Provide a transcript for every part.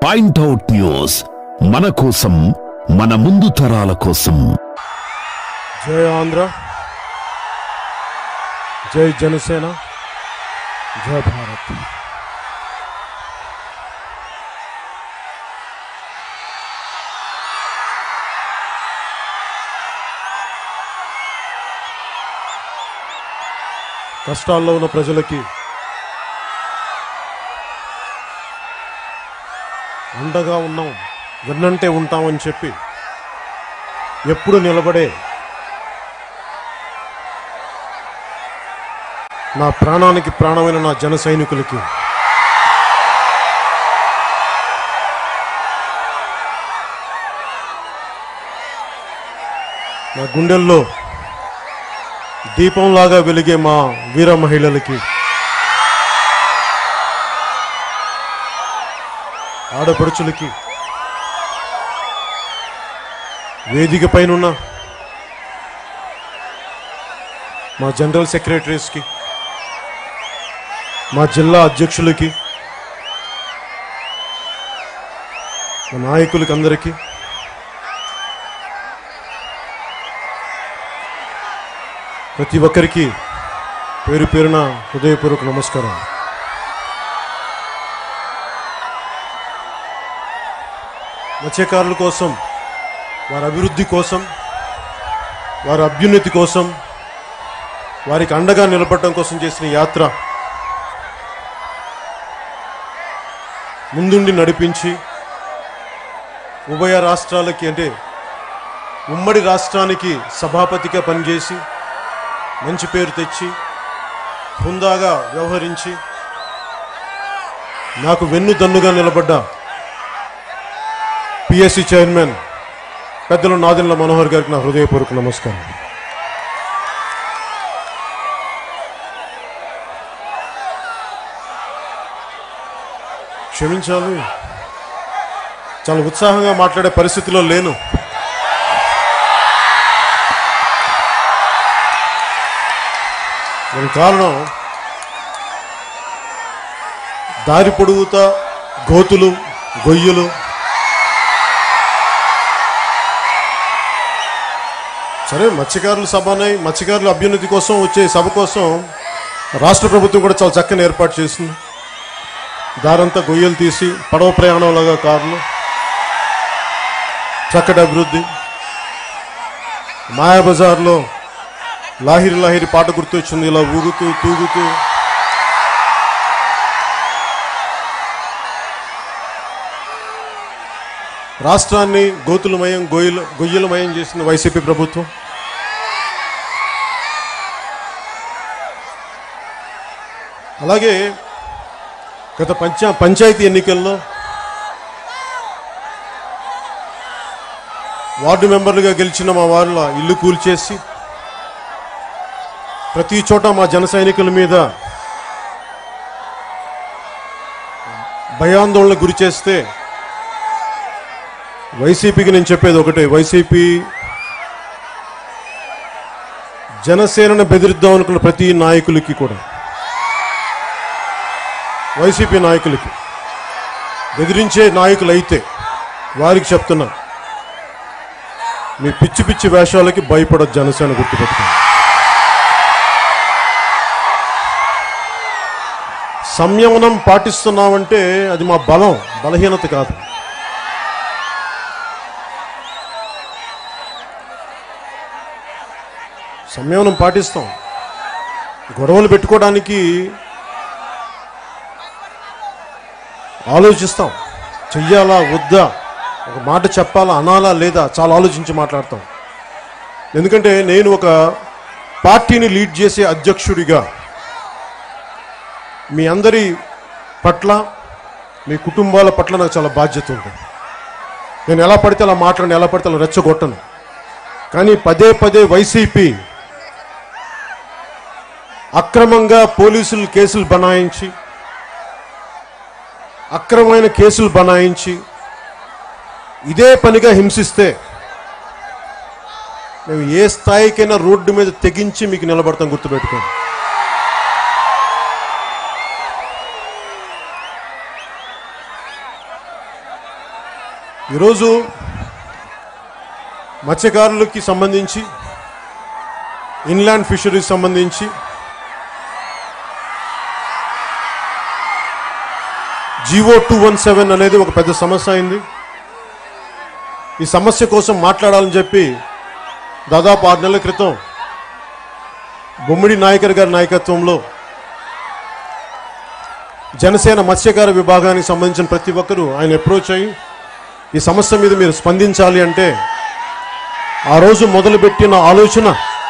Point out news మన కోసం మన ముందు తరాల కోసం జై ఆంధ్ర జై జనసేన జై భారత్ కష్టాల్లో ఉన్న ప్రజలకి అండగా ఉన్నాం వెన్నంటే ఉంటామని చెప్పి ఎప్పుడు నిలబడే నా ప్రాణానికి ప్రాణమైన నా జన సైనికులకి నా గుండెల్లో దీపంలాగా వెలిగే మా వీర మహిళలకి ఆడపడుచులకి వేదిక పైనున్న మా జనరల్ సెక్రటరీస్కి మా జిల్లా అధ్యక్షులకి మా నాయకులకి అందరికీ ప్రతి ఒక్కరికి పేరు పేరున హృదయపూర్వక నమస్కారం మత్స్యకారుల కోసం వారి అభివృద్ధి కోసం వారి అభ్యున్నతి కోసం వారికి అండగా నిలబడటం కోసం చేసిన యాత్ర ముందుండి నడిపించి ఉభయ రాష్ట్రాలకి అంటే ఉమ్మడి రాష్ట్రానికి సభాపతిగా పనిచేసి మంచి పేరు తెచ్చి హుందాగా వ్యవహరించి నాకు వెన్ను దన్నుగా నిలబడ్డ పిఎస్సి చైర్మన్ పెద్దలు నాదెండ్ల మనోహర్ గారికి నా హృదయపూర్వక నమస్కారం క్షమించాలి చాలా ఉత్సాహంగా మాట్లాడే పరిస్థితిలో లేను దానికి కారణం దారి పొడుగుతా గోతులు గొయ్యలు సరే మత్స్యకారుల సభనే మత్స్యకారుల అభ్యున్నతి కోసం వచ్చే సభ కోసం రాష్ట్ర ప్రభుత్వం కూడా చాలా చక్కని ఏర్పాటు చేసింది దారంతా గొయ్యలు తీసి పడవ ప్రయాణంలాగా కార్లు చక్కటి అభివృద్ధి మాయాబజార్లో లాహిరి లాహిరి పాట గుర్తొచ్చింది ఇలా ఊగుతూ తూగుతూ రాష్ట్రాన్ని గోతులమయం గొయ్యలు గొయ్యలమయం చేసిన వైసీపీ ప్రభుత్వం అలాగే గత పంచా పంచాయతీ ఎన్నికల్లో వార్డు మెంబర్లుగా గెలిచిన మా వాళ్ళ ఇల్లు కూల్చేసి ప్రతి చోట మా జన సైనికుల మీద భయాందోళన గురి చేస్తే వైసీపీకి నేను చెప్పేది ఒకటే వైసీపీ జనసేనను బెదిరిద్దాం అనుకున్న ప్రతి నాయకులకి కూడా వైసీపీ నాయకులకి బెదిరించే నాయకులు అయితే వారికి చెప్తున్నా మీ పిచ్చి పిచ్చి వేషాలకి భయపడదు జనసేన గుర్తుపెట్టుకోండి సంయమనం పాటిస్తున్నామంటే అది మా బలం బలహీనత కాదు సంయమనం పాటిస్తాం గొడవలు పెట్టుకోవడానికి ఆలోచిస్తాం చెయ్యాలా వద్దా ఒక మాట చెప్పాలా అనాలా లేదా చాలా ఆలోచించి మాట్లాడతాం ఎందుకంటే నేను ఒక పార్టీని లీడ్ చేసే అధ్యక్షుడిగా మీ అందరి పట్ల మీ కుటుంబాల పట్ల నాకు చాలా బాధ్యత ఉంది నేను ఎలా పడితే అలా మాట్లాడను ఎలా పడితే అలా రెచ్చగొట్టను కానీ పదే పదే వైసీపీ అక్రమంగా పోలీసులు కేసులు బనాయించి అక్రమమైన కేసులు బనాయించి ఇదే పనిగా హింసిస్తే మేము ఏ స్థాయికైనా రోడ్డు మీద తెగించి మీకు నిలబడతాం గుర్తుపెట్టుకోండి ఈరోజు మత్స్యకారులకి సంబంధించి ఇన్లాండ్ ఫిషరీస్ సంబంధించి జీవో టూ వన్ సెవెన్ అనేది ఒక పెద్ద సమస్య అయింది ఈ సమస్య కోసం మాట్లాడాలని చెప్పి దాదాపు ఆరు నెలల క్రితం బొమ్మిడి నాయకర్ గారి నాయకత్వంలో జనసేన మత్స్యకార విభాగానికి సంబంధించిన ప్రతి ఒక్కరూ ఆయన అప్రోచ్ అయ్యి ఈ సమస్య మీద మీరు స్పందించాలి అంటే ఆ రోజు మొదలుపెట్టిన ఆలోచన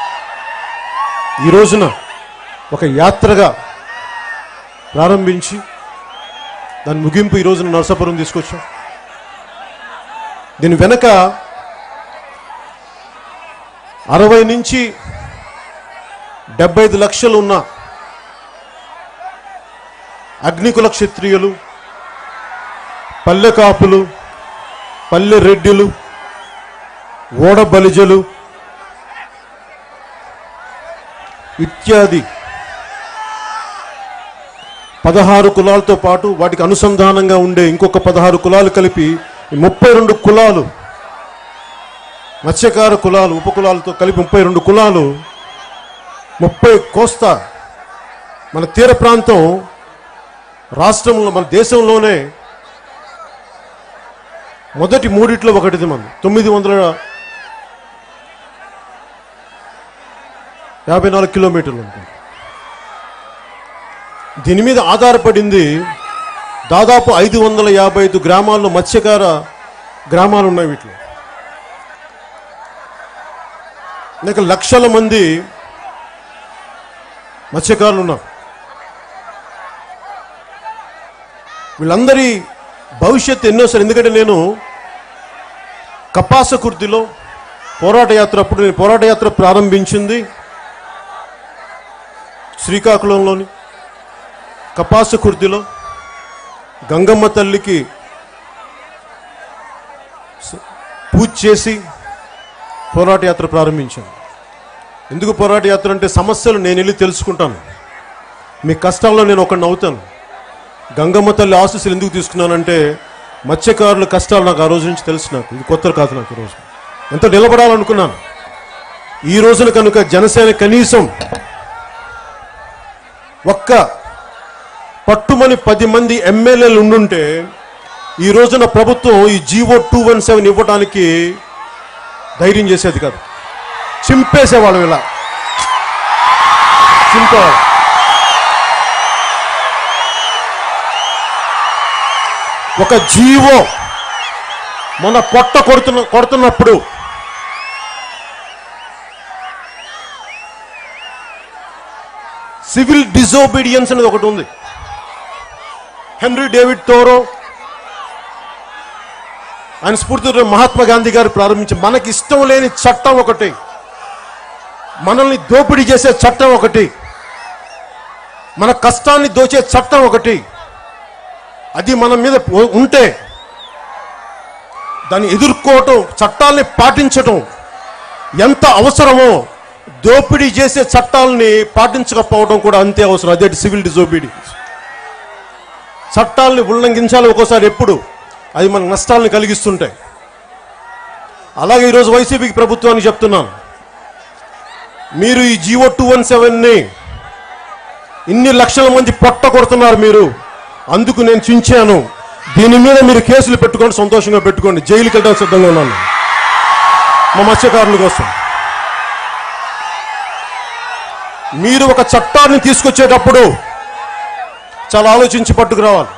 ఈ రోజున ఒక యాత్రగా ప్రారంభించి దాని ముగింపు ఈ రోజున నరసాపురం తీసుకొచ్చాం దీని వెనక అరవై నుంచి డెబ్బై ఐదు లక్షలు ఉన్న అగ్నికుల క్షత్రియులు పల్లె కాపులు పల్లె రెడ్డిలు ఓడ బలిజలు ఇత్యాది పదహారు కులాలతో పాటు వాటికి అనుసంధానంగా ఉండే ఇంకొక పదహారు కులాలు కలిపి ఈ ముప్పై రెండు కులాలు మత్స్యకార కులాలు ఉపకులాలతో కలిపి ముప్పై రెండు కులాలు ముప్పై కోస్తా మన తీర ప్రాంతం రాష్ట్రంలో మన దేశంలోనే మొదటి మూడిట్లో ఒకటిది మన తొమ్మిది వందల యాభై నాలుగు కిలోమీటర్లు ఉంటుంది దీని మీద ఆధారపడింది దాదాపు ఐదు వందల యాభై ఐదు గ్రామాల్లో మత్స్యకార గ్రామాలు ఉన్నాయి వీటిలో లేక లక్షల మంది మత్స్యకారులు ఉన్నారు వీళ్ళందరి భవిష్యత్తు ఎన్నోసారి ఎందుకంటే నేను కపాస కుర్తిలో పోరాట యాత్ర అప్పుడు నేను పోరాట యాత్ర ప్రారంభించింది శ్రీకాకుళంలోని కపాస కుర్తిలో గంగమ్మ తల్లికి స- పూజ చేసి పోరాట యాత్ర ప్రారంభించాను ఎందుకు పోరాట యాత్ర అంటే సమస్యలు నేను వెళ్ళి తెలుసుకుంటాను మీ కష్టాల్లో నేను ఒకడిని అవుతాను గంగమ్మ తల్లి ఆశీస్సులు ఎందుకు తీసుకున్నానంటే మత్స్యకారుల కష్టాలు నాకు ఆ రోజు నుంచి తెలుసు నాకు ఇది కొత్త కాదు నాకు ఈరోజు ఎంత నిలబడాలనుకున్నాను ఈ రోజున కనుక జనసేన కనీసం ఒక్క పట్టుమని పది మంది ఎమ్మెల్యేలు ఉండుంటే ఈ రోజున ప్రభుత్వం ఈ జీవో టూ వన్ సెవెన్ ఇవ్వడానికి ధైర్యం చేసేది కాదు చింపేసేవాళ్ళం ఇలా చింపేవాళ్ళు ఒక జీవో మన పొట్ట కొడుతున్న కొడుతున్నప్పుడు సివిల్ డిజోబీడియన్స్ అనేది ఒకటి ఉంది హెన్రీ డేవిడ్ టోరో ఆయన స్ఫూర్తితో మహాత్మా గాంధీ గారు ప్రారంభించి మనకి ఇష్టం లేని చట్టం ఒకటి మనల్ని దోపిడీ చేసే చట్టం ఒకటి మన కష్టాన్ని దోచే చట్టం ఒకటి అది మన మీద ఉ- ఉంటే దాన్ని ఎదుర్కోవటం చట్టాల్ని పాటించటం ఎంత అవసరమో దోపిడీ చేసే చట్టాలని పాటించకపోవడం కూడా అంతే అవసరం అదే సివిల్ డిజోబీడియన్స్ చట్టాలని ఉల్లంఘించాలి ఒక్కోసారి ఎప్పుడు అది మన నష్టాలను కలిగిస్తుంటాయి అలాగే ఈరోజు వైసీపీకి ప్రభుత్వానికి చెప్తున్నాను మీరు ఈ జీవో టూ వన్ సెవెన్ని ఇన్ని లక్షల మంది పొట్ట కొడుతున్నారు మీరు అందుకు నేను చించాను దీని మీద మీరు కేసులు పెట్టుకొని సంతోషంగా పెట్టుకోండి జైలుకి వెళ్ళడానికి సిద్ధంగా ఉన్నాను మా మత్స్యకారుల కోసం మీరు ఒక చట్టాన్ని తీసుకొచ్చేటప్పుడు చాలా ఆలోచించి పట్టుకురావాలి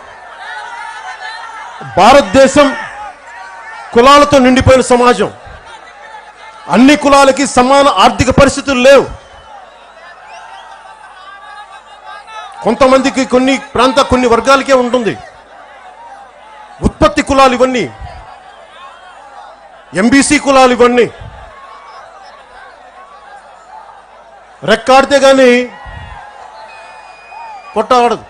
భారతదేశం కులాలతో నిండిపోయిన సమాజం అన్ని కులాలకి సమాన ఆర్థిక పరిస్థితులు లేవు కొంతమందికి కొన్ని ప్రాంత కొన్ని వర్గాలకే ఉంటుంది ఉత్పత్తి కులాలు ఇవన్నీ ఎంబీసీ కులాలు ఇవన్నీ రెక్కాడితే కానీ పొట్ట ఆడదు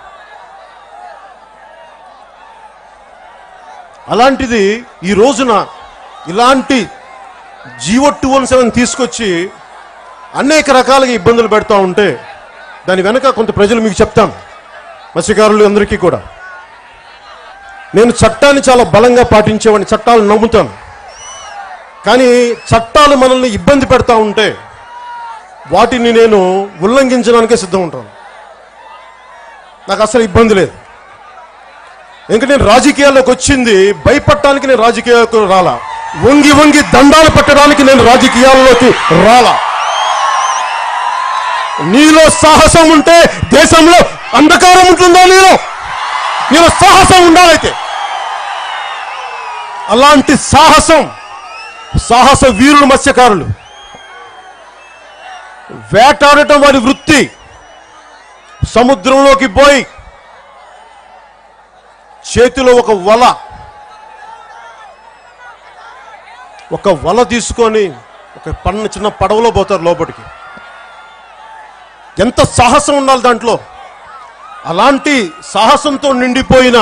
అలాంటిది ఈ రోజున ఇలాంటి జీవో టూ వన్ సెవెన్ తీసుకొచ్చి అనేక రకాలుగా ఇబ్బందులు పెడతా ఉంటే దాని వెనక కొంత ప్రజలు మీకు చెప్తాను మత్స్యకారులు అందరికీ కూడా నేను చట్టాన్ని చాలా బలంగా పాటించేవాడిని చట్టాలు నమ్ముతాను కానీ చట్టాలు మనల్ని ఇబ్బంది పెడతా ఉంటే వాటిని నేను ఉల్లంఘించడానికే సిద్ధం ఉంటాను నాకు అసలు ఇబ్బంది లేదు ఇంకా నేను రాజకీయాల్లోకి వచ్చింది భయపడటానికి నేను రాజకీయాలకు రాలా వంగి వంగి దండాలు పట్టడానికి నేను రాజకీయాల్లోకి రాలా నీలో సాహసం ఉంటే దేశంలో అంధకారం ఉంటుందా నీలో నీలో సాహసం ఉండాలైతే అలాంటి సాహసం సాహస వీరులు మత్స్యకారులు వేటాడటం వారి వృత్తి సముద్రంలోకి పోయి చేతిలో ఒక వల ఒక వల తీసుకొని ఒక పన్న చిన్న పడవలో పోతారు లోపలికి ఎంత సాహసం ఉండాలి దాంట్లో అలాంటి సాహసంతో నిండిపోయిన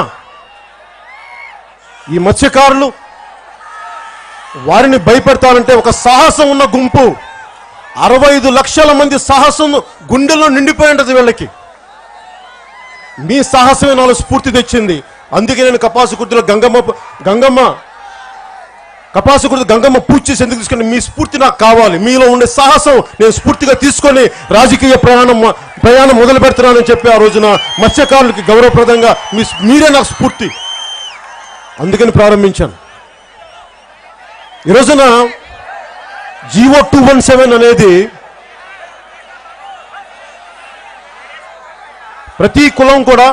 ఈ మత్స్యకారులు వారిని భయపెడతారంటే ఒక సాహసం ఉన్న గుంపు అరవై ఐదు లక్షల మంది సాహసం గుండెల్లో నిండిపోయి ఉంటుంది వీళ్ళకి మీ సాహసమే నాలో స్ఫూర్తి తెచ్చింది అందుకే నేను కపాసుకుర్తిలో గంగమ్మ గంగమ్మ కపాసుకుర్తి గంగమ్మ పూజ చేసి ఎందుకు తీసుకుని మీ స్ఫూర్తి నాకు కావాలి మీలో ఉండే సాహసం నేను స్ఫూర్తిగా తీసుకొని రాజకీయ ప్రయాణం ప్రయాణం మొదలు పెడుతున్నానని చెప్పి ఆ రోజున మత్స్యకారులకి గౌరవప్రదంగా మీ మీరే నాకు స్ఫూర్తి అందుకని ప్రారంభించాను ఈ రోజున జీవో టూ వన్ సెవెన్ అనేది ప్రతి కులం కూడా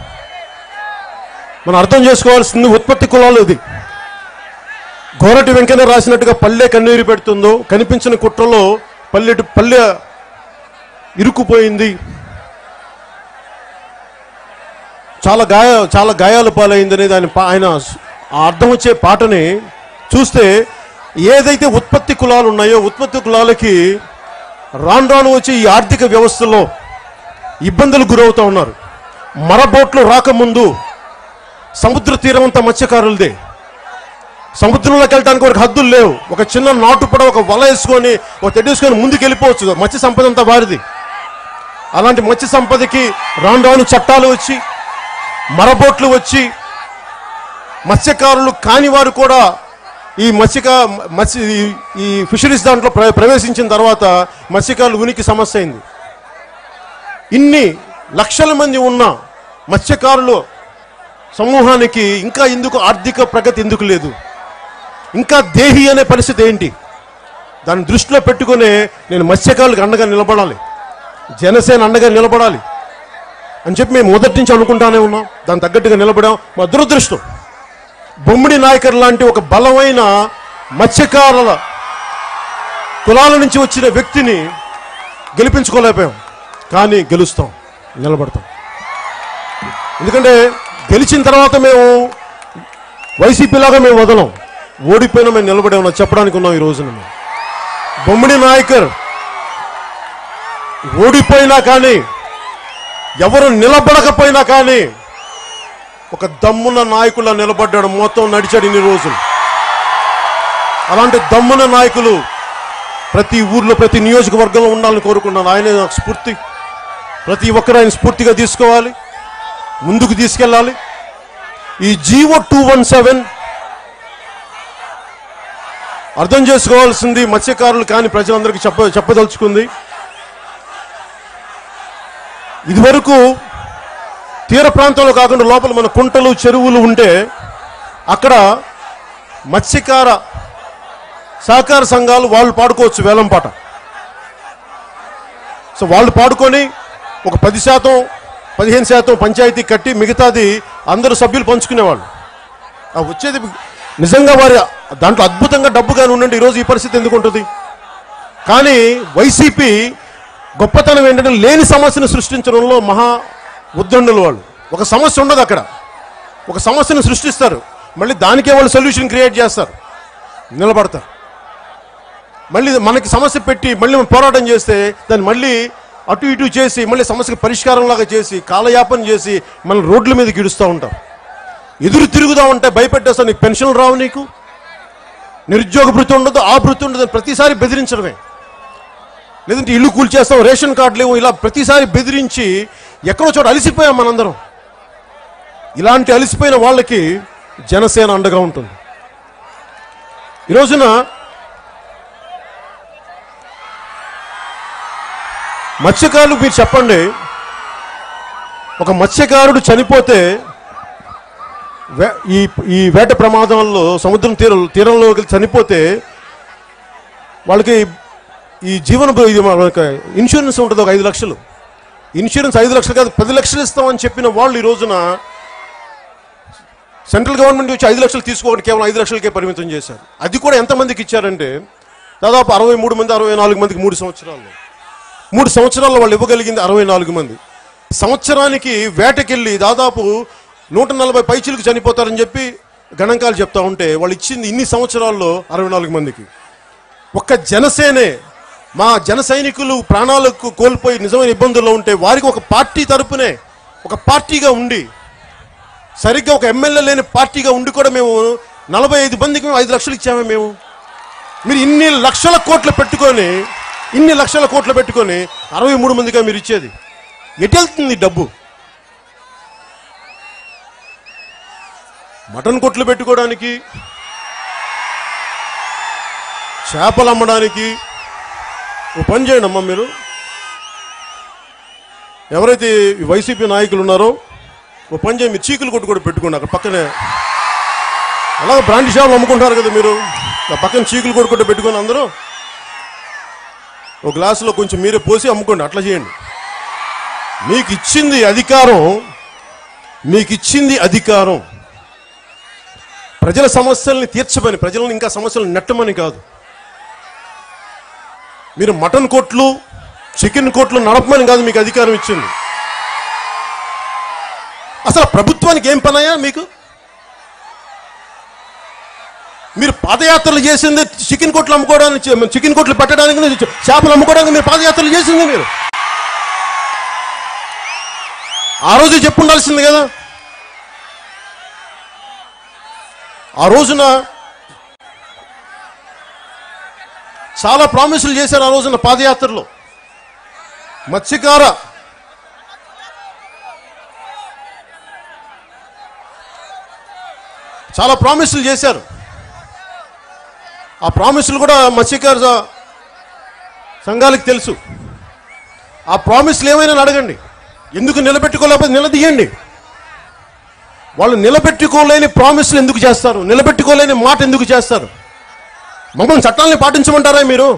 మనం అర్థం చేసుకోవాల్సింది ఉత్పత్తి కులాలు ఇది గోరటి వెంకన్న రాసినట్టుగా పల్లె కన్నీరు పెడుతుందో కనిపించిన కుట్రలో పల్లెటి పల్లె ఇరుక్కుపోయింది చాలా గాయ చాలా గాయాల పాలైంది అనేది ఆయన పా- ఆయన ఆ అర్థం వచ్చే పాటని చూస్తే ఏదైతే ఉత్పత్తి కులాలు ఉన్నాయో ఉత్పత్తి కులాలకి రాను రాను వచ్చే ఈ ఆర్థిక వ్యవస్థలో ఇబ్బందులు గురవుతూ ఉన్నారు మరబోట్లు రాకముందు సముద్ర తీరం అంతా మత్స్యకారులదే సముద్రంలోకి వెళ్ళడానికి ఒక హద్దులు లేవు ఒక చిన్న నాటు పడ ఒక వల వేసుకొని ఒక తెడ్డేసుకొని ముందుకు వెళ్ళిపోవచ్చు మత్స్య సంపద అంతా వారిది అలాంటి మత్స్య సంపదకి రాను రాను చట్టాలు వచ్చి మరబోట్లు వచ్చి మత్స్యకారులు కాని వారు కూడా ఈ మత్స్యక మత్స్య ఈ- ఈ ఫిషరీస్ దాంట్లో ప్ర- ప్రవేశించిన తర్వాత మత్స్యకారులు ఉనికి సమస్య అయింది ఇన్ని లక్షల మంది ఉన్న మత్స్యకారులు సమూహానికి ఇంకా ఎందుకు ఆర్థిక ప్రగతి ఎందుకు లేదు ఇంకా దేహి అనే పరిస్థితి ఏంటి దాన్ని దృష్టిలో పెట్టుకునే నేను మత్స్యకారులకు అండగా నిలబడాలి జనసేన అండగా నిలబడాలి అని చెప్పి మేము మొదటి నుంచి అనుకుంటానే ఉన్నాం దాని తగ్గట్టుగా నిలబడాం మా దురదృష్టం బొమ్మిడి నాయకర్ లాంటి ఒక బలమైన మత్స్యకారుల కులాల నుంచి వచ్చిన వ్యక్తిని గెలిపించుకోలేకపోయాం కానీ గెలుస్తాం నిలబడతాం ఎందుకంటే గెలిచిన తర్వాత మేము వైసీపీ లాగా మేము వదలం ఓడిపోయినా మేము నిలబడే ఉన్నాం చెప్పడానికి ఉన్నాం ఈ రోజున మేము బొమ్మిడి నాయకర్ ఓడిపోయినా కానీ ఎవరు నిలబడకపోయినా కానీ ఒక దమ్మున నాయకుల నిలబడ్డాడు మొత్తం నడిచాడు ఇన్ని రోజులు అలాంటి దమ్మున నాయకులు ప్రతి ఊర్లో ప్రతి నియోజకవర్గంలో ఉండాలని కోరుకున్నాను ఆయనే నాకు స్ఫూర్తి ప్రతి ఒక్కరు ఆయన స్ఫూర్తిగా తీసుకోవాలి ముందుకు తీసుకెళ్ళాలి ఈ జీవో టూ వన్ సెవెన్ అర్థం చేసుకోవాల్సింది మత్స్యకారులు కానీ ప్రజలందరికీ చెప్ప చెప్పదలుచుకుంది ఇదివరకు తీర ప్రాంతంలో కాకుండా లోపల మన కుంటలు చెరువులు ఉంటే అక్కడ మత్స్యకార సహకార సంఘాలు వాళ్ళు పాడుకోవచ్చు వేలం పాట సో వాళ్ళు పాడుకొని ఒక పది శాతం పదిహేను శాతం పంచాయతీ కట్టి మిగతాది అందరూ సభ్యులు పంచుకునేవాళ్ళు ఆ వచ్చేది నిజంగా వారి దాంట్లో అద్భుతంగా డబ్బుగానే ఉండండి ఈరోజు ఈ పరిస్థితి ఎందుకు ఉంటుంది కానీ వైసీపీ గొప్పతనం ఏంటంటే లేని సమస్యను సృష్టించడంలో మహా ఉద్దండులు వాళ్ళు ఒక సమస్య ఉండదు అక్కడ ఒక సమస్యను సృష్టిస్తారు మళ్ళీ దానికే వాళ్ళు సొల్యూషన్ క్రియేట్ చేస్తారు నిలబడతారు మళ్ళీ మనకి సమస్య పెట్టి మళ్ళీ మనం పోరాటం చేస్తే దాన్ని మళ్ళీ అటు ఇటు చేసి మళ్ళీ సమస్యకి పరిష్కారంలాగా చేసి కాలయాపన చేసి మన రోడ్ల మీద గిడుస్తూ ఉంటాం ఎదురు తిరుగుదా ఉంటే భయపెట్టేస్తా నీకు పెన్షన్ రావు నీకు నిరుద్యోగ భృతి ఉండదు ఆ భృతి ఉండదు అని ప్రతిసారి బెదిరించడమే లేదంటే ఇల్లు కూల్చేస్తాం రేషన్ కార్డు లేవు ఇలా ప్రతిసారి బెదిరించి ఎక్కడో చోట అలసిపోయాం మనందరం ఇలాంటి అలిసిపోయిన వాళ్ళకి జనసేన అండగా ఉంటుంది ఈ రోజున మత్స్యకారులు మీరు చెప్పండి ఒక మత్స్యకారుడు చనిపోతే వే- ఈ ఈ వేట ప్రమాదంలో సముద్రం తీరం తీరంలోకి చనిపోతే వాళ్ళకి ఈ జీవన భ- ఇది మనకి ఇన్సూరెన్స్ ఉంటుంది ఒక ఐదు లక్షలు ఇన్సూరెన్స్ ఐదు లక్షలు కాదు పది లక్షలు ఇస్తామని చెప్పిన వాళ్ళు ఈ రోజున సెంట్రల్ గవర్నమెంట్ వచ్చి ఐదు లక్షలు తీసుకోవడం కేవలం ఐదు లక్షలకే పరిమితం చేశారు అది కూడా ఎంతమందికి ఇచ్చారంటే దాదాపు అరవై మూడు మంది అరవై నాలుగు మందికి మూడు సంవత్సరాల్లో మూడు సంవత్సరాల్లో వాళ్ళు ఇవ్వగలిగింది అరవై నాలుగు మంది సంవత్సరానికి వేటకెళ్ళి దాదాపు నూట నలభై పైచీలకు చనిపోతారని చెప్పి గణాంకాలు చెప్తా ఉంటే వాళ్ళు ఇచ్చింది ఇన్ని సంవత్సరాల్లో అరవై నాలుగు మందికి ఒక్క జనసేనే మా జన సైనికులు ప్రాణాలకు కోల్పోయి నిజమైన ఇబ్బందుల్లో ఉంటే వారికి ఒక పార్టీ తరపునే ఒక పార్టీగా ఉండి సరిగ్గా ఒక ఎమ్మెల్యే లేని పార్టీగా ఉండి కూడా మేము నలభై ఐదు మందికి మేము ఐదు లక్షలు ఇచ్చామే మేము మీరు ఇన్ని లక్షల కోట్లు పెట్టుకొని ఇన్ని లక్షల కోట్లు పెట్టుకొని అరవై మూడు మందిగా మీరు ఇచ్చేది ఎటు వెళ్తుంది ఈ డబ్బు మటన్ కొట్లు పెట్టుకోవడానికి చేపలు అమ్మడానికి ఓ పని చేయండి అమ్మా మీరు ఎవరైతే ఈ వైసీపీ నాయకులు ఉన్నారో ఓ పని చేయండి మీరు చీకులు కొట్టు కూడా పెట్టుకోండి అక్కడ పక్కనే అలాగే బ్రాండ్ షాపులు అమ్ముకుంటారు కదా మీరు ఆ పక్కన చీకులు కొట్టు కూడా పెట్టుకొని అందరూ ఒక గ్లాసులో కొంచెం మీరే పోసి అమ్ముకోండి అట్లా చేయండి మీకు ఇచ్చింది అధికారం మీకు ఇచ్చింది అధికారం ప్రజల సమస్యల్ని తీర్చమని ప్రజలను ఇంకా సమస్యలు నెట్టమని కాదు మీరు మటన్ కోట్లు చికెన్ కోట్లు నడపమని కాదు మీకు అధికారం ఇచ్చింది అసలు ప్రభుత్వానికి ఏం పనయ్యా మీకు మీరు పాదయాత్రలు చేసింది చికెన్ కొట్లు అమ్ముకోవడానికి చికెన్ కొట్లు పెట్టడానికి చేపలు అమ్ముకోవడానికి మీరు పాదయాత్రలు చేసింది మీరు ఆ రోజు చెప్పు ఉండాల్సింది కదా ఆ రోజున చాలా ప్రామిసులు చేశారు ఆ రోజున పాదయాత్రలో మత్స్యకార చాలా ప్రామిసులు చేశారు ఆ ప్రామిసులు కూడా మత్స్యకార స- సంఘాలకు తెలుసు ఆ ప్రామిస్లు ఏమైనా అడగండి ఎందుకు నిలబెట్టుకోలేకపోతే నిలదీయండి వాళ్ళు నిలబెట్టుకోలేని ప్రామిస్లు ఎందుకు చేస్తారు నిలబెట్టుకోలేని మాట ఎందుకు చేస్తారు మమ్మల్ని చట్టాలని పాటించమంటారా మీరు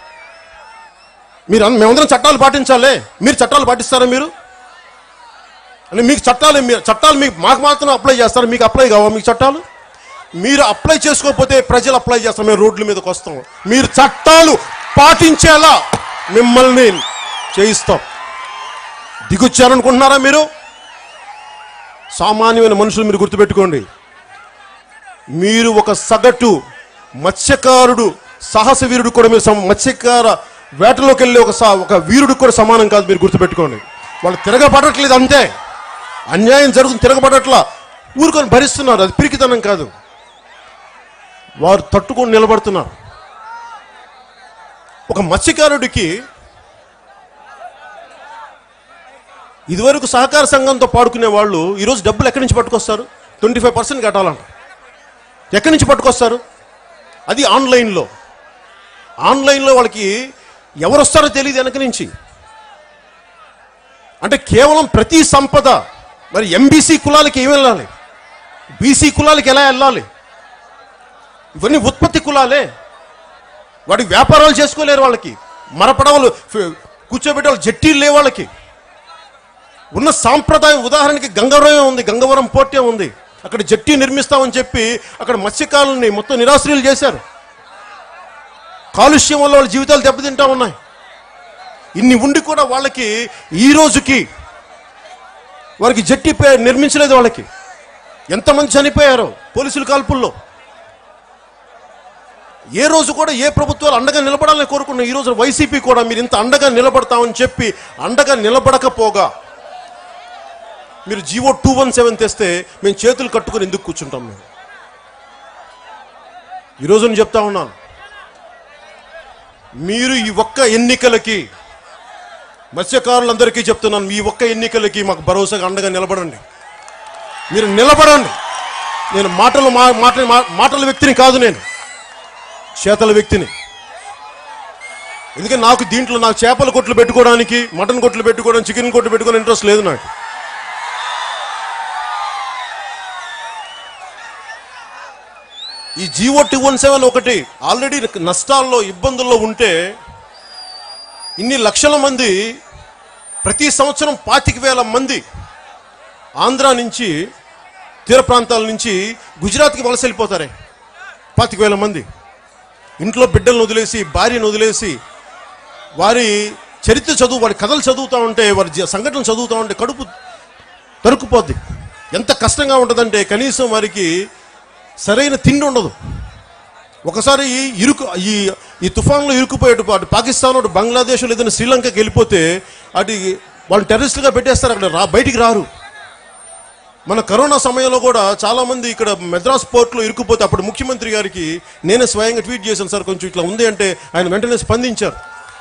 మీరు అన్- మేమందరం చట్టాలు పాటించాలే మీరు చట్టాలు పాటిస్తారా మీరు అంటే మీకు చట్టాలు మీ- చట్టాలు మీకు మాకు మాత్రం అప్లై చేస్తారు మీకు అప్లై కావా మీకు చట్టాలు మీరు అప్లై చేసుకోకపోతే ప్రజలు అప్లై చేస్తారు మేము రోడ్ల మీదకి వస్తాం మీరు చట్టాలు పాటించేలా మిమ్మల్ని చేయిస్తాం దిగొచ్చారనుకుంటున్నారా మీరు సామాన్యమైన మనుషులు మీరు గుర్తుపెట్టుకోండి మీరు ఒక సగటు మత్స్యకారుడు సాహస వీరుడు కూడా మీరు సమ- మత్స్యకార వేటలోకి వెళ్ళే ఒక సా- ఒక వీరుడు కూడా సమానం కాదు మీరు గుర్తుపెట్టుకోండి వాళ్ళు తిరగబడట్లేదు అంతే అన్యాయం జరుగుతుంది తిరగబడట్లా ఊరుకొని భరిస్తున్నారు అది పిరికితనం కాదు వారు తట్టుకొని నిలబడుతున్నారు ఒక మత్స్యకారుడికి ఇదివరకు సహకార సంఘంతో పాడుకునే వాళ్ళు ఈరోజు డబ్బులు ఎక్కడి నుంచి పట్టుకొస్తారు ట్వంటీ ఫైవ్ పర్సెంట్ కట్టాలంట ఎక్కడి నుంచి పట్టుకొస్తారు అది ఆన్లైన్లో ఆన్లైన్లో వాళ్ళకి ఎవరు వస్తారో తెలియదు వెనక నుంచి అంటే కేవలం ప్రతి సంపద మరి ఎంబీసీ కులాలకి ఏమి వెళ్ళాలి బీసీ కులాలకి ఎలా వెళ్ళాలి ఇవన్నీ ఉత్పత్తి కులాలే వాడికి వ్యాపారాలు చేసుకోలేరు వాళ్ళకి మరపడవలు ఫ- కూర్చోబెట్టే వాళ్ళు జట్టీలు లే వాళ్ళకి ఉన్న సాంప్రదాయం ఉదాహరణకి గంగవరం ఉంది గంగవరం పోర్టే ఉంది అక్కడ జట్టి నిర్మిస్తామని చెప్పి అక్కడ మత్స్యకారుల్ని మొత్తం నిరాశ్రయులు చేశారు కాలుష్యం వల్ల వాళ్ళ జీవితాలు దెబ్బతింటా ఉన్నాయి ఇన్ని ఉండి కూడా వాళ్ళకి ఈ రోజుకి వారికి జట్టి పే- నిర్మించలేదు వాళ్ళకి ఎంతమంది చనిపోయారో పోలీసుల కాల్పుల్లో ఏ రోజు కూడా ఏ ప్రభుత్వాలు అండగా నిలబడాలని కోరుకున్న ఈ రోజు వైసీపీ కూడా మీరు ఇంత అండగా నిలబడతామని చెప్పి అండగా నిలబడకపోగా మీరు జీవో టూ వన్ సెవెన్ తెస్తే మేము చేతులు కట్టుకొని ఎందుకు కూర్చుంటాం మేము ఈరోజు నేను చెప్తా ఉన్నాను మీరు ఈ ఒక్క ఎన్నికలకి మత్స్యకారులందరికీ చెప్తున్నాను ఈ ఒక్క ఎన్నికలకి మాకు భరోసాగా అండగా నిలబడండి మీరు నిలబడండి నేను మాటలు మా మాట మా- మాటల వ్యక్తిని కాదు నేను చేతల వ్యక్తిని ఎందుకంటే నాకు దీంట్లో నాకు చేపల కొట్లు పెట్టుకోవడానికి మటన్ కొట్లు పెట్టుకోవడానికి చికెన్ కొట్లు పెట్టుకోవడానికి ఇంట్రెస్ట్ లేదు నాకు ఈ జీవో టూ వన్ సెవెన్ ఒకటి ఆల్రెడీ నష్టాల్లో ఇబ్బందుల్లో ఉంటే ఇన్ని లక్షల మంది ప్రతి సంవత్సరం పాతిక వేల మంది ఆంధ్ర నుంచి తీర ప్రాంతాల నుంచి గుజరాత్కి వలస వెళ్ళిపోతారే పాతిక వేల మంది ఇంట్లో బిడ్డలను వదిలేసి భార్యను వదిలేసి వారి చరిత్ర చదువు వారి కథలు చదువుతూ ఉంటే వారి జీ- సంఘటనలు చదువుతూ ఉంటే కడుపు తరుక్కుపోద్ది ఎంత కష్టంగా ఉంటుందంటే కనీసం వారికి సరైన తిండి ఉండదు ఒకసారి ఈ ఇరుకు ఈ ఈ తుఫాన్లో ఇరుక్కుపోయేటు అటు పాకిస్తాన్ అటు బంగ్లాదేశ్ లేదంటే శ్రీలంకకి వెళ్ళిపోతే అటు వాళ్ళు టెర్రరిస్టులుగా పెట్టేస్తారు అక్కడ రా బయటికి రారు మన కరోనా సమయంలో కూడా చాలా మంది ఇక్కడ మెద్రాస్ పోర్ట్లో ఇరుక్కుపోతే అప్పుడు ముఖ్యమంత్రి గారికి నేనే స్వయంగా ట్వీట్ చేశాను సార్ కొంచెం ఇట్లా ఉంది అంటే ఆయన వెంటనే స్పందించారు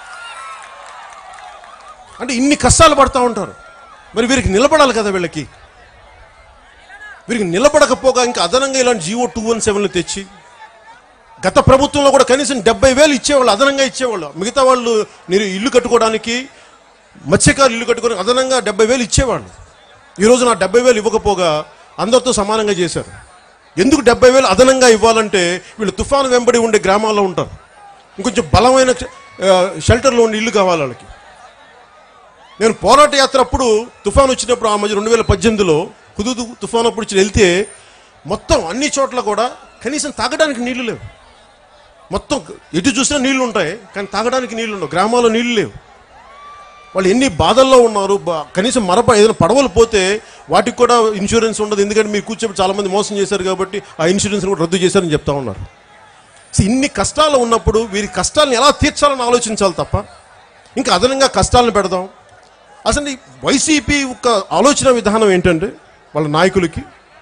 అంటే ఇన్ని కష్టాలు పడతా ఉంటారు మరి వీరికి నిలబడాలి కదా వీళ్ళకి వీరికి నిలబడకపోగా ఇంకా అదనంగా ఇలాంటి జీవో టూ వన్ సెవెన్లు తెచ్చి గత ప్రభుత్వంలో కూడా కనీసం డెబ్బై వేలు ఇచ్చేవాళ్ళు అదనంగా ఇచ్చేవాళ్ళు మిగతా వాళ్ళు మీరు ఇల్లు కట్టుకోవడానికి మత్స్యకారులు ఇల్లు కట్టుకోవడానికి అదనంగా డెబ్బై వేలు ఇచ్చేవాళ్ళు ఈరోజు నా డెబ్బై వేలు ఇవ్వకపోగా అందరితో సమానంగా చేశారు ఎందుకు డెబ్బై వేలు అదనంగా ఇవ్వాలంటే వీళ్ళు తుఫాను వెంబడి ఉండే గ్రామాల్లో ఉంటారు ఇంకొంచెం బలమైన ఆ, షెల్టర్లో ఉండే ఇల్లు కావాలి వాళ్ళకి నేను పోరాట యాత్ర అప్పుడు తుఫాన్ వచ్చినప్పుడు ఆ మధ్య రెండు వేల పద్దెనిమిదిలో హుదూదు తుఫాన్ అప్పుడు వచ్చి వెళ్తే మొత్తం అన్ని చోట్ల కూడా కనీసం తాగడానికి నీళ్లు లేవు మొత్తం ఎటు చూసినా నీళ్లు ఉంటాయి కానీ తాగడానికి నీళ్లు ఉండవు గ్రామాల్లో నీళ్లు లేవు వాళ్ళు ఎన్ని బాధల్లో ఉన్నారు బా- కనీసం మరప ఏదైనా పడవలు పోతే వాటికి కూడా ఇన్సూరెన్స్ ఉండదు ఎందుకంటే మీరు కూర్చోబెట్టి చాలా మంది మోసం చేశారు కాబట్టి ఆ ఇన్సూరెన్స్ కూడా రద్దు చేశారని చెప్తా ఉన్నారు సో ఇన్ని కష్టాలు ఉన్నప్పుడు వీరి కష్టాలను ఎలా తీర్చాలని ఆలోచించాలి తప్ప ఇంకా అదనంగా కష్టాలను పెడదాం అసలు ఈ వైసీపీ యొక్క ఆలోచన విధానం ఏంటంటే వాళ్ళ నాయకులకి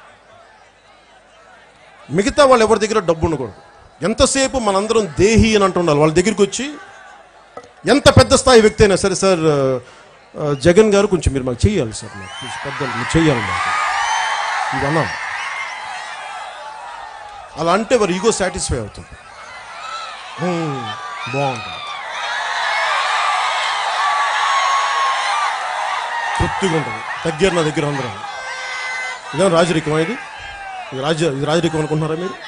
మిగతా వాళ్ళు ఎవరి దగ్గర డబ్బు ఉండకూడదు ఎంతసేపు మనందరం దేహి అని అంటుండాలి వాళ్ళ దగ్గరికి వచ్చి ఎంత పెద్ద స్థాయి వ్యక్తి అయినా సరే సార్ ఆ, ఆ, జగన్ గారు కొంచెం మీరు మాకు చెయ్యాలి సార్ మాకు కొంచెం పెద్ద మీరు చెయ్యాలి మాకు ఇవన్నా అలా అంటే వారి ఈగో సాటిస్ఫై అవుతుంది హ్మ్, బాగుంటుంది తృప్తిగా ఉంటుంది తగ్గారు నా దగ్గర అందరం ఇదేం రాజరికమా ఇది ఇది రాజ ఇది రాజరికం అనుకుంటున్నారా మీరు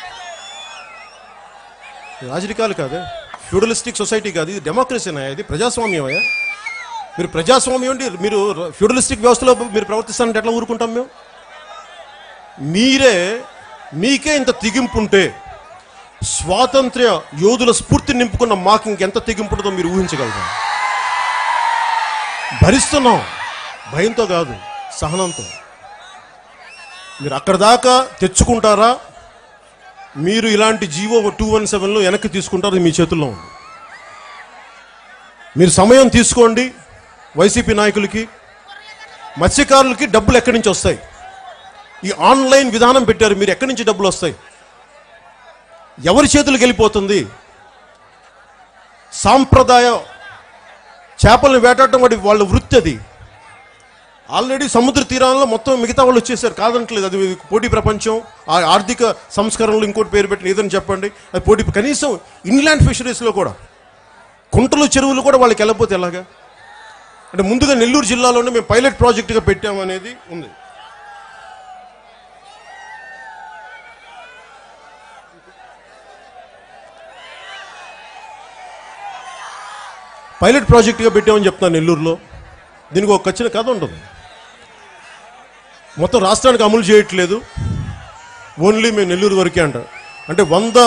ఇది రాజరికాలు కాదే ఫ్యూడలిస్టిక్ సొసైటీ కాదు ఇది డెమోక్రసీనా ఇది ప్రజాస్వామ్యమయ్యా మీరు ప్రజాస్వామ్యం అంటే మీరు ఫ్యూడలిస్టిక్ వ్యవస్థలో మీరు ప్రవర్తిస్తానంటే ఎట్లా ఊరుకుంటాం మేము మీరే మీకే ఇంత తెగింపు ఉంటే స్వాతంత్ర్య యోధుల స్ఫూర్తి నింపుకున్న మాకు ఇంకెంత తెగింపు ఉంటుందో మీరు ఊహించగలరా భరిస్తున్నాం భయంతో కాదు సహనంతో మీరు అక్కడ దాకా తెచ్చుకుంటారా మీరు ఇలాంటి జీవో టూ వన్ సెవెన్లో వెనక్కి తీసుకుంటారు అది మీ చేతుల్లో ఉంది మీరు సమయం తీసుకోండి వైసీపీ నాయకులకి మత్స్యకారులకి డబ్బులు ఎక్కడి నుంచి వస్తాయి ఈ ఆన్లైన్ విధానం పెట్టారు మీరు ఎక్కడి నుంచి డబ్బులు వస్తాయి ఎవరి చేతులకు వెళ్ళిపోతుంది సాంప్రదాయ చేపలను వేటాడటం వాడి వాళ్ళ వృత్తి అది ఆల్రెడీ సముద్ర తీరాల్లో మొత్తం మిగతా వాళ్ళు వచ్చేసారు కాదంటలేదు అది పోటీ ప్రపంచం ఆ ఆర్థిక సంస్కరణలు ఇంకోటి పేరు పెట్టిన ఏదని చెప్పండి అది పోటీ కనీసం ఇన్లాండ్ ఫిషరీస్లో కూడా కుంటలు చెరువులు కూడా వాళ్ళకి వెళ్ళకపోతే ఎలాగా అంటే ముందుగా నెల్లూరు జిల్లాలోనే మేము పైలట్ ప్రాజెక్టుగా పెట్టామనేది ఉంది పైలట్ ప్రాజెక్టుగా పెట్టామని చెప్తున్నాను నెల్లూరులో దీనికి ఒక ఖచ్చిత కథ ఉంటుంది మొత్తం రాష్ట్రానికి అమలు చేయట్లేదు ఓన్లీ మేము నెల్లూరు వరకే అంట అంటే వంద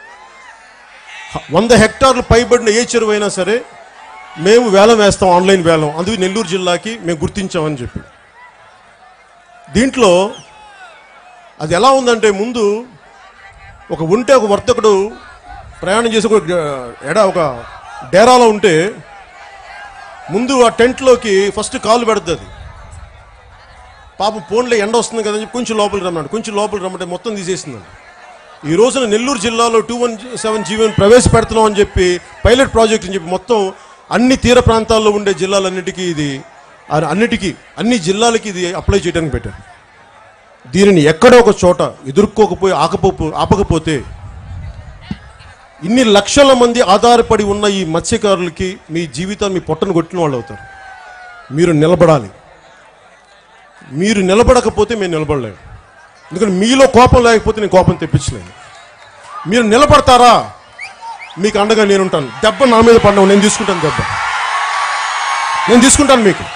వంద హెక్టార్లు పైబడిన ఏ చెరువు అయినా సరే మేము వేలం వేస్తాం ఆన్లైన్ వేలం అందుకే నెల్లూరు జిల్లాకి మేము గుర్తించామని చెప్పి దీంట్లో అది ఎలా ఉందంటే ముందు ఒక ఉంటే ఒక వర్తకుడు ప్రయాణం చేసి ఒక ఎడ ఒక డేరాలో ఉంటే ముందు ఆ టెంట్లోకి ఫస్ట్ కాలు పెడుతుంది పాపం ఫోన్లో ఎండ వస్తుంది కదని చెప్పి కొంచెం లోపలికి రమ్మన్నాడు కొంచెం లోపలికి రమ్మంటే మొత్తం తీసేసిందండి ఈ రోజున నెల్లూరు జిల్లాలో టూ వన్ సెవెన్ జీవన్ ప్రవేశపెడుతున్నాం అని చెప్పి పైలట్ ప్రాజెక్ట్ అని చెప్పి మొత్తం అన్ని తీర ప్రాంతాల్లో ఉండే జిల్లాలన్నిటికీ ఇది ఆ- అన్నిటికీ అన్ని జిల్లాలకి ఇది అప్లై చేయడానికి పెట్టారు దీనిని ఎక్కడో ఒక చోట ఎదుర్కోకపోయి ఆకపో ఆపకపోతే ఇన్ని లక్షల మంది ఆధారపడి ఉన్న ఈ మత్స్యకారులకి మీ జీవితాన్ని మీ పొట్టను కొట్టిన వాళ్ళు అవుతారు మీరు నిలబడాలి మీరు నిలబడకపోతే మేము నిలబడలేము ఎందుకంటే మీలో కోపం లేకపోతే నేను కోపం తెప్పించలేను మీరు నిలబడతారా మీకు అండగా నేనుంటాను దెబ్బ నా మీద పడినావు నేను తీసుకుంటాను దెబ్బ నేను తీసుకుంటాను మీకు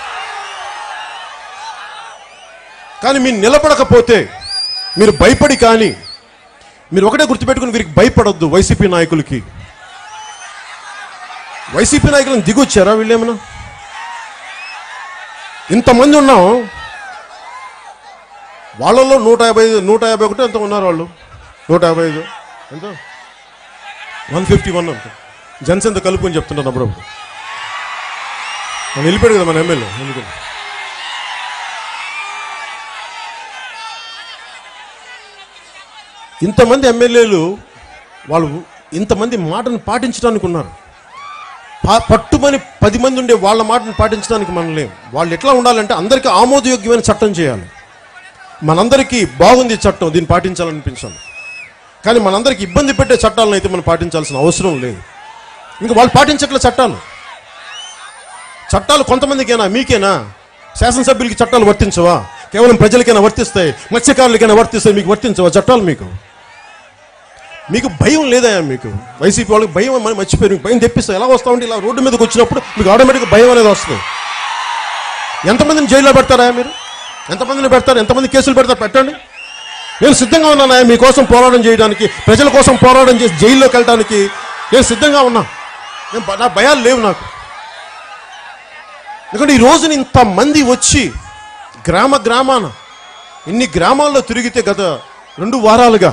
కానీ మీరు నిలబడకపోతే మీరు భయపడి కానీ మీరు ఒకటే గుర్తుపెట్టుకుని వీరికి భయపడొద్దు వైసీపీ నాయకులకి వైసీపీ నాయకులను దిగొచ్చారా వీళ్ళేమన్నా ఇంతమంది ఉన్నాం వాళ్ళలో నూట యాభై ఐదు నూట యాభై ఒకటి ఎంత ఉన్నారు వాళ్ళు నూట యాభై ఐదు ఎంత వన్ ఫిఫ్టీ వన్ అంత జనసేన కలుపుకొని చెప్తున్నాను అప్పుడప్పుడు మనం వెళ్ళిపోయాడు కదా మన ఎమ్మెల్యే ఎందుకని ఇంతమంది ఎమ్మెల్యేలు వాళ్ళు ఇంతమంది మాటను పాటించడానికి ఉన్నారు పా- పట్టుమని పది మంది ఉండే వాళ్ళ మాటను పాటించడానికి మనం లేం వాళ్ళు ఎట్లా ఉండాలంటే అందరికీ ఆమోదయోగ్యమైన చట్టం చేయాలి మనందరికీ బాగుంది ఈ చట్టం దీన్ని పాటించాలనిపించాలి కానీ మనందరికీ ఇబ్బంది పెట్టే చట్టాలను అయితే మనం పాటించాల్సిన అవసరం లేదు ఇంకా వాళ్ళు పాటించట్లే చట్టాలు చట్టాలు కొంతమందికేనా మీకేనా శాసనసభ్యులకి చట్టాలు వర్తించవా కేవలం ప్రజలకైనా వర్తిస్తాయి మత్స్యకారులకైనా వర్తిస్తాయి మీకు వర్తించవా చట్టాలు మీకు మీకు భయం లేదా మీకు వైసీపీ వాళ్ళకి భయం అని మర్చిపోయారు మీకు భయం తెప్పిస్తారు ఎలా వస్తా ఉంటే ఇలా రోడ్డు మీదకి వచ్చినప్పుడు మీకు ఆటోమేటిక్గా భయం అనేది వస్తుంది ఎంతమందిని జైల్లో పెడతారా మీరు ఎంతమందిని పెడతారు ఎంతమంది కేసులు పెడతారు పెట్టండి నేను సిద్ధంగా ఉన్నాను మీకోసం పోరాటం చేయడానికి ప్రజల కోసం పోరాటం చేసి జైల్లోకి వెళ్ళడానికి నేను సిద్ధంగా ఉన్నా నేను భ- నా భయాలు లేవు నాకు ఎందుకంటే ఈ రోజున ఇంతమంది వచ్చి గ్రామ గ్రామాన ఇన్ని గ్రామాల్లో తిరిగితే గత రెండు వారాలుగా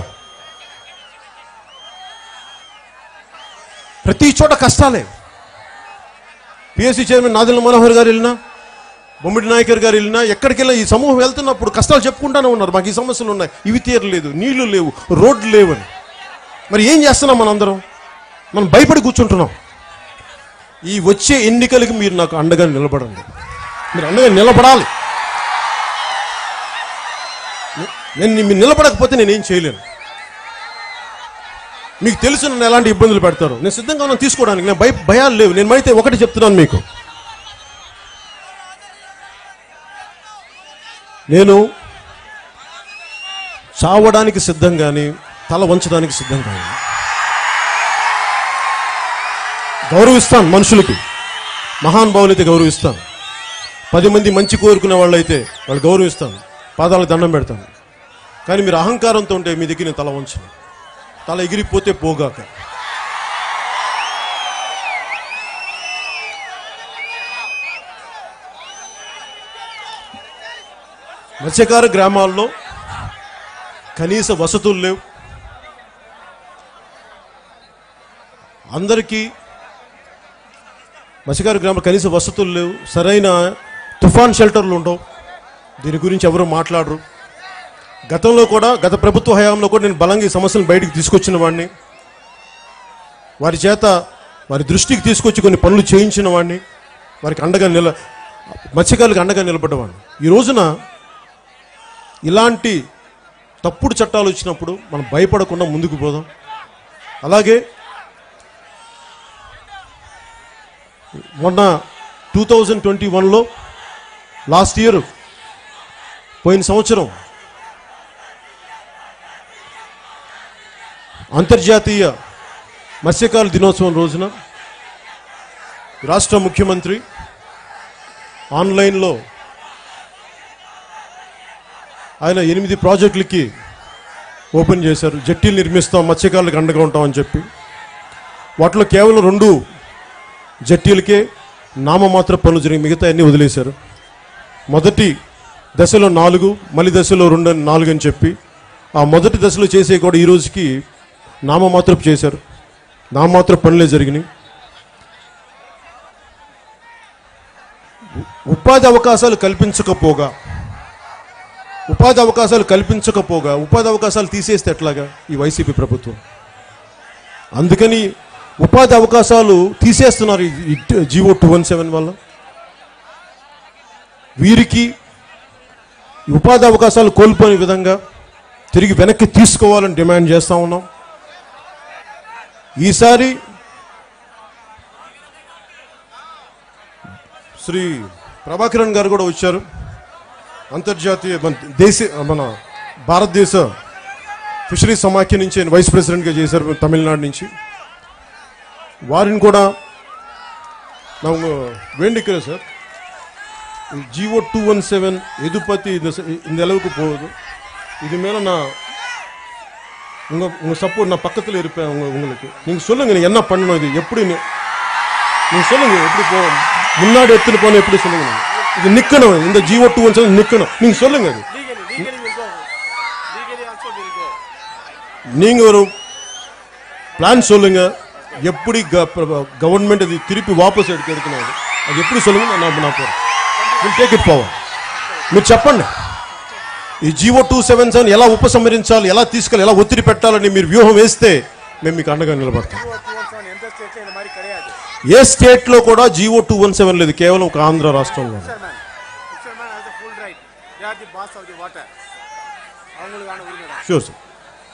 ప్రతి చోట కష్టాలే పిఎస్సి చైర్మన్ నాదిల మనోహర్ గారు వెళ్ళినా బొమ్మిడి నాయకర్ గారు వెళ్ళినా ఎక్కడికి వెళ్ళినా ఈ సమూహం వెళ్తున్నప్పుడు కష్టాలు చెప్పుకుంటానే ఉన్నారు మాకు ఈ సమస్యలు ఉన్నాయి ఇవి తీరలేదు నీళ్లు లేవు రోడ్లు లేవని మరి ఏం చేస్తున్నాం మనందరం మనం భయపడి కూర్చుంటున్నాం ఈ వచ్చే ఎన్నికలకి మీరు నాకు అండగా నిలబడండి మీరు అండగా నిలబడాలి నేను మీరు నిలబడకపోతే నేనేం చేయలేను మీకు తెలుసు నన్ను ఎలాంటి ఇబ్బందులు పెడతారు నేను సిద్ధంగా ఉన్నాను తీసుకోవడానికి నేను భయ భయాలు లేవు నేను అయితే ఒకటి చెప్తున్నాను మీకు నేను చావడానికి సిద్ధం కానీ తల వంచడానికి సిద్ధం కానీ గౌరవిస్తాను మనుషులకి మహానుభావులైతే గౌరవిస్తాను పది మంది మంచి కోరుకునే వాళ్ళు అయితే వాళ్ళు గౌరవిస్తాను పాదాలకు దండం పెడతాను కానీ మీరు అహంకారంతో ఉంటే మీ దగ్గర నేను తల వంచను తల ఎగిరిపోతే పోగాక మత్స్యకార గ్రామాల్లో కనీస వసతులు లేవు అందరికీ మత్స్యకార గ్రామంలో కనీస వసతులు లేవు సరైన తుఫాన్ షెల్టర్లు ఉండవు దీని గురించి ఎవరు మాట్లాడరు గతంలో కూడా గత ప్రభుత్వ హయాంలో కూడా నేను బలంగా ఈ సమస్యలను బయటికి తీసుకొచ్చిన వాడిని వారి చేత వారి దృష్టికి తీసుకొచ్చి కొన్ని పనులు చేయించిన వాడిని వారికి అండగా నిల మత్స్యకారులకు అండగా నిలబడ్డవాడిని ఈ రోజున ఇలాంటి తప్పుడు చట్టాలు వచ్చినప్పుడు మనం భయపడకుండా ముందుకు పోదాం అలాగే మొన్న టూ థౌజండ్ ట్వంటీ వన్లో లాస్ట్ ఇయర్ పోయిన సంవత్సరం అంతర్జాతీయ మత్స్యకారుల దినోత్సవం రోజున రాష్ట్ర ముఖ్యమంత్రి ఆన్లైన్లో ఆయన ఎనిమిది ప్రాజెక్టులకి ఓపెన్ చేశారు జట్టీలు నిర్మిస్తాం మత్స్యకారులకు అండగా ఉంటామని చెప్పి వాటిలో కేవలం రెండు జట్టీలకే నామమాత్ర పనులు జరిగి మిగతా అన్ని వదిలేశారు మొదటి దశలో నాలుగు మలి దశలో రెండు అని నాలుగు అని చెప్పి ఆ మొదటి దశలో చేసే కూడా ఈ రోజుకి నామమాత్రపు చేశారు నామమాత్ర పనులే జరిగినాయి ఉ- ఉపాధి అవకాశాలు కల్పించకపోగా ఉపాధి అవకాశాలు కల్పించకపోగా ఉపాధి అవకాశాలు తీసేస్తే ఎట్లాగా ఈ వైసీపీ ప్రభుత్వం అందుకని ఉపాధి అవకాశాలు తీసేస్తున్నారు ఈ- ఈ జీవో టూ వన్ సెవెన్ వల్ల వీరికి ఉపాధి అవకాశాలు కోల్పోని విధంగా తిరిగి వెనక్కి తీసుకోవాలని డిమాండ్ చేస్తూ ఉన్నాం ఈసారి శ్రీ ప్రభాకరన్ గారు కూడా వచ్చారు అంతర్జాతీయ మన దేశ మన భారతదేశ ఫిషరీ సమాఖ్య నుంచి ఆయన వైస్ ప్రెసిడెంట్గా చేశారు తమిళనాడు నుంచి వారిని కూడా ನಾವು வேண்டிக்கிறோம் sir GO two one seven எது பற்றி இந்த ச- இந்த அளவுக்கு போகுது இது மேலே நான் உங்கள் உங்கள் சப்போர்ட் நான் பக்கத்தில் இருப்பேன் உங்க உங்களுக்கு நீங்கள் சொல்லுங்கள் நீங்க என்ன பண்ணணும் இது எப்படி நீ- நீங்கள் சொல்லுங்கள் எப்படி போ முன்னாடி எடுத்துகிட்டு போகணும் எப்படி சொல்லுங்க நீங்க. இது நிற்கணும் இந்த ஜிஓ டூ ஒன் செவன் நிற்கணும் நீங்கள் சொல்லுங்கள் அது Legally, legally will go. Legally also will go. நீங்க ஒரு பிளான் சொல்லுங்க எப்படி கவர்மெண்ட் இது திருப்பி వాపస్ எடுக்க எடுக்கணும் அது అది ఎప్పుడు சொல்லுங்க நான் நான் పోறேன் విల్ టేక్ ఇట్ పవర్ మీరు చెప్పండి ఈ జీవో టూ సెవెన్ సెవెన్ ఎలా ఉపసంహరించాలి ఎలా తీసుకెళ్ళి ఎలా ఒత్తిడి పెట్టాలని మీరు వ్యూహం వేస్తే మేము మీకు అండగా నిలబడతాం Two or two one seven எந்த ஸ்டேட்ல இந்த மாதிரி கிடையாது ఏ స్టేట్ లో కూడా జీవో టూ వన్ సెవెన్ లేదు కేవలం ఒక ఆంధ్ర రాష్ట్రంలో fisherman fisherman has the full right they are the boss of the water அவங்களுக்கான உரிமை தான் షూర్ సార్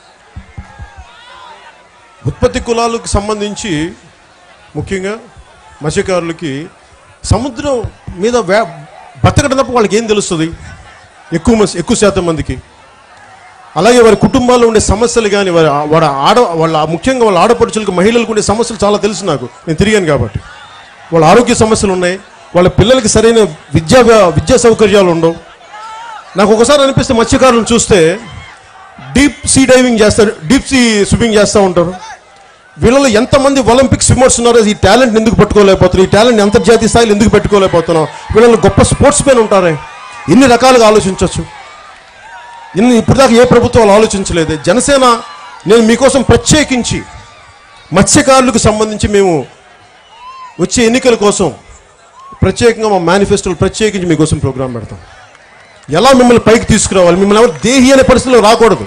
ఉత్పత్తి కులాలకు సంబంధించి ముఖ్యంగా మత్స్యకారులకి సముద్రం మీద వే బతకడం తప్ప వాళ్ళకి ఏం తెలుస్తుంది ఎక్కువ మస్- ఎక్కువ శాతం మందికి అలాగే వారి కుటుంబాల్లో ఉండే సమస్యలు కానీ వారి వాడ ఆడ వాళ్ళ ముఖ్యంగా వాళ్ళ ఆడపడుచులకు మహిళలకు ఉండే సమస్యలు చాలా తెలుసు నాకు నేను తిరిగాను కాబట్టి వాళ్ళ ఆరోగ్య సమస్యలు ఉన్నాయి వాళ్ళ పిల్లలకి సరైన విద్యా విద్యా సౌకర్యాలు ఉండవు నాకు ఒకసారి అనిపిస్తే మత్స్యకారులను చూస్తే డీప్ సీ డైవింగ్ చేస్తారు డీప్ సీ స్విమ్మింగ్ చేస్తూ ఉంటారు వీళ్ళలో ఎంతమంది ఒలింపిక్ స్విమ్మర్స్ ఉన్నారో ఈ టాలెంట్ ఎందుకు పట్టుకోలేకపోతున్నారు ఈ టాలెంట్ అంతర్జాతీయ స్థాయిలో ఎందుకు పెట్టుకోలేకపోతున్నాం వీళ్ళలో గొప్ప స్పోర్ట్స్ మెన్ ఉంటారే ఎన్ని రకాలుగా ఆలోచించవచ్చు ఇన్ని ఇప్పుడు దాకా ఏ ప్రభుత్వాలు ఆలోచించలేదు జనసేన నేను మీకోసం ప్రత్యేకించి మత్స్యకారులకు సంబంధించి మేము వచ్చే ఎన్నికల కోసం ప్రత్యేకంగా మా మేనిఫెస్టోలు ప్రత్యేకించి మీకోసం ప్రోగ్రాం పెడతాం ఎలా మిమ్మల్ని పైకి తీసుకురావాలి మిమ్మల్ని ఎవరు దేహి అనే పరిస్థితిలో రాకూడదు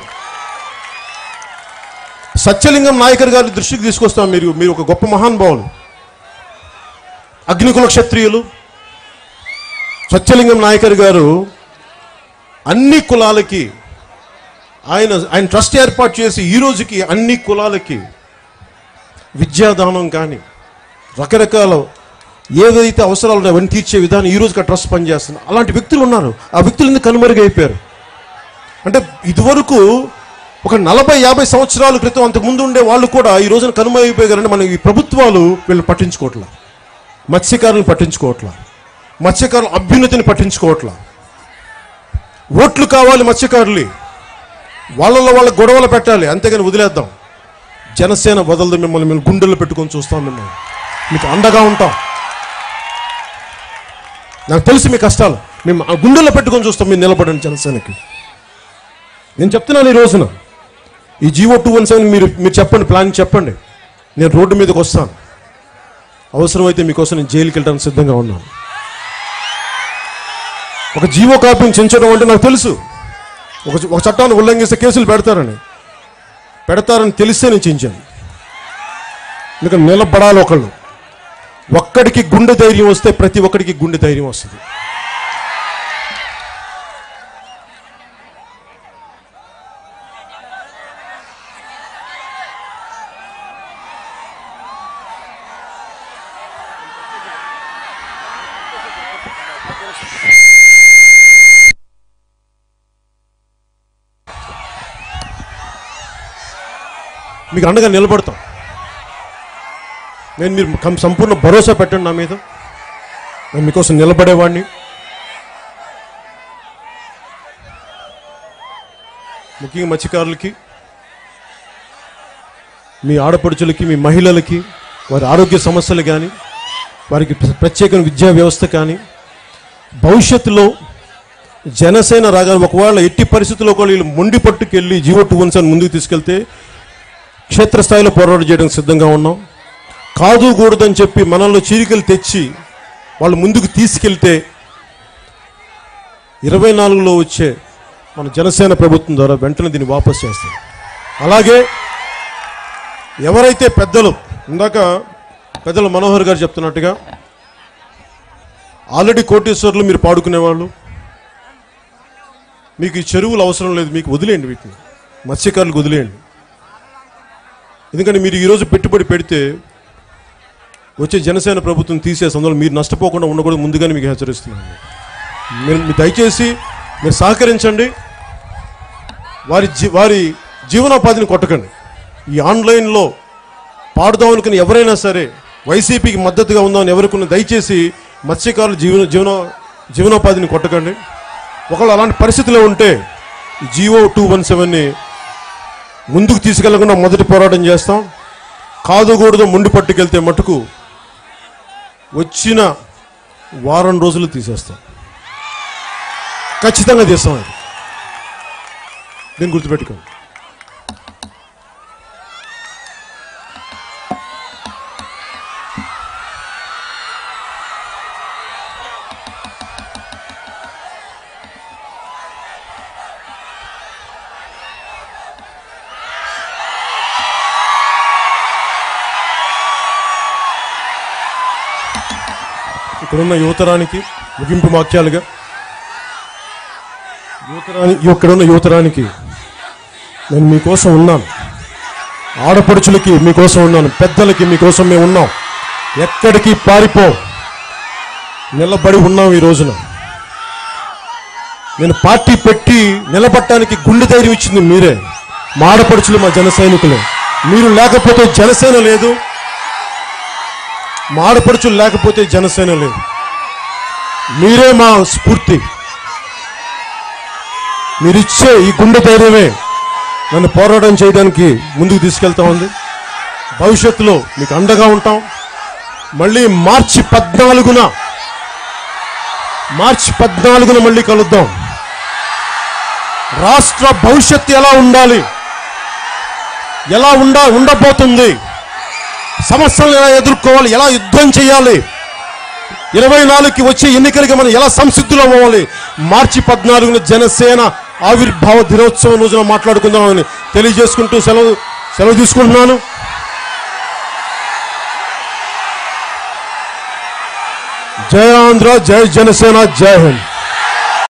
సత్యలింగం నాయకర్ గారి దృష్టికి తీసుకొస్తాం మీరు మీరు ఒక గొప్ప మహానుభావులు అగ్నికుల క్షత్రియులు సత్యలింగం నాయకర్ గారు అన్ని కులాలకి ఆయన ఆయన ట్రస్ట్ ఏర్పాటు చేసి ఈ రోజుకి అన్ని కులాలకి విద్యాదానం కానీ రకరకాల ఏదైతే అవసరాలు ఉన్నాయో అవన్నీ తీర్చే విధానం ఈ రోజుకి ఆ ట్రస్ట్ పనిచేస్తుంది అలాంటి వ్యక్తులు ఉన్నారు ఆ వ్యక్తులు ఎందుకు కనుమరుగైపోయారు అంటే ఇదివరకు ఒక నలభై యాభై సంవత్సరాల క్రితం అంతకు ముందు ఉండే వాళ్ళు కూడా ఈ రోజున కనుమరుగైపోయారంటే మన ఈ ప్రభుత్వాలు వీళ్ళని పట్టించుకోవట్లా మత్స్యకారులను పట్టించుకోవట్లా మత్స్యకారుల అభ్యున్నతిని పట్టించుకోవట్లా ఓట్లు కావాలి మత్స్యకారులు వాళ్ళలో వాళ్ళ గొడవలు పెట్టాలి అంతేగాని వదిలేద్దాం జనసేన వదలదు మిమ్మల్ని మేము గుండెల్లో పెట్టుకొని చూస్తాం మిమ్మల్ని మీకు అండగా ఉంటాం నాకు తెలుసు మీ కష్టాలు మేము ఆ గుండెల్లో పెట్టుకొని చూస్తాం మీరు నిలబడండి జనసేనకి నేను చెప్తున్నాను ఈ రోజున ఈ జీవో టూ వన్ సెవెన్ మీరు మీరు చెప్పండి ప్లాన్ చెప్పండి నేను రోడ్డు మీదకి వస్తాను అవసరమైతే మీకోసం నేను జైలుకి వెళ్ళడానికి సిద్ధంగా ఉన్నాను ఒక జీవో కాపీని చించడం అంటే నాకు తెలుసు ఒక ఒక చట్టాన్ని ఉల్లంఘిస్తే కేసులు పెడతారని పెడతారని తెలిస్తే నేను చించాను ఎందుకంటే నిలబడాలి ఒకళ్ళు ఒక్కడికి గుండె ధైర్యం వస్తే ప్రతి ఒక్కడికి గుండె ధైర్యం వస్తుంది మీకు అండగా నిలబడతాం నేను మీరు కం- సంపూర్ణ భరోసా పెట్టండి నా మీద నేను మీకోసం నిలబడేవాడిని ముఖ్యంగా మత్స్యకారులకి మీ ఆడపడుచులకి మీ మహిళలకి వారి ఆరోగ్య సమస్యలు కానీ వారికి ప్ర- ప్రత్యేక విద్యా వ్యవస్థ కానీ భవిష్యత్తులో జనసేన రాగానే ఒకవేళ ఎట్టి పరిస్థితుల్లో కూడా వీళ్ళు మొండి పట్టుకెళ్ళి జీవో టూ వన్ సెవెన్ ముందుకు తీసుకెళ్తే క్షేత్రస్థాయిలో పోరాటం చేయడానికి సిద్ధంగా ఉన్నాం కాదు కూడదని చెప్పి మనల్ని చీరికలు తెచ్చి వాళ్ళు ముందుకు తీసుకెళ్తే ఇరవై నాలుగులో వచ్చే మన జనసేన ప్రభుత్వం ద్వారా వెంటనే దీన్ని వాపస్ చేస్తాం అలాగే ఎవరైతే పెద్దలు ఇందాక పెద్దలు మనోహర్ గారు చెప్తున్నట్టుగా ఆల్రెడీ కోటేశ్వర్లు మీరు పాడుకునేవాళ్ళు మీకు ఈ చెరువులు అవసరం లేదు మీకు వదిలేయండి వీటిని మత్స్యకారులకు వదిలేయండి ఎందుకంటే మీరు ఈరోజు పెట్టుబడి పెడితే వచ్చే జనసేన ప్రభుత్వం తీసేసి అందులో మీరు నష్టపోకుండా ఉండకూడదు ముందుగానే మీకు హెచ్చరిస్తున్నాను మీరు మీరు దయచేసి మీరు సహకరించండి వారి జీ వారి జీవనోపాధిని కొట్టకండి ఈ ఆన్లైన్లో పాడుదాం అనుకుని ఎవరైనా సరే వైసీపీకి మద్దతుగా ఉందామని ఎవరికున్న దయచేసి మత్స్యకారుల జీవన జీవన జీవనోపాధిని కొట్టకండి ఒకవేళ అలాంటి పరిస్థితిలో ఉంటే జియో టూ వన్ సెవెన్ని ముందుకు తీసుకెళ్లకుండా మొదటి పోరాటం చేస్తాం కాదుకూడదు ముండి పట్టుకెళ్తే మటుకు వచ్చిన వారం రోజులు తీసేస్తాం ఖచ్చితంగా తీస్తాం అది దీన్ని గుర్తుపెట్టుకోండి ఇక్కడున్న యువతరానికి ముగింపు వాక్యాలుగా యువతరాని ఇక్కడున్న యువతరానికి నేను మీకోసం ఉన్నాను ఆడపడుచులకి మీకోసం ఉన్నాను పెద్దలకి మీకోసం మేము ఉన్నాం ఎక్కడికి పారిపో నిలబడి ఉన్నాం ఈ రోజున నేను పార్టీ పెట్టి నిలబడటానికి గుండె ధైర్యం ఇచ్చింది మీరే మా ఆడపడుచులు మా జన సైనికులే మీరు లేకపోతే జనసేన లేదు మా ఆడపడుచులు లేకపోతే జనసేన లేదు మీరే మా స్ఫూర్తి మీరిచ్చే ఈ గుండె ధైర్యమే నన్ను పోరాటం చేయడానికి ముందుకు తీసుకెళ్తా ఉంది భవిష్యత్తులో మీకు అండగా ఉంటాం మళ్ళీ మార్చి పద్నాలుగున మార్చి పద్నాలుగున మళ్ళీ కలుద్దాం రాష్ట్ర భవిష్యత్తు ఎలా ఉండాలి ఎలా ఉండ ఉండబోతుంది సమస్యలను ఎలా ఎదుర్కోవాలి ఎలా యుద్ధం చేయాలి ఇరవై నాలుగుకి వచ్చే ఎన్నికలకి మనం ఎలా సంసిద్ధులు అవ్వాలి మార్చి పద్నాలుగున జనసేన ఆవిర్భావ దినోత్సవం రోజున మాట్లాడుకుందామని తెలియజేసుకుంటూ సెలవు సెలవు తీసుకుంటున్నాను జై ఆంధ్ర జై జనసేన జై హింద్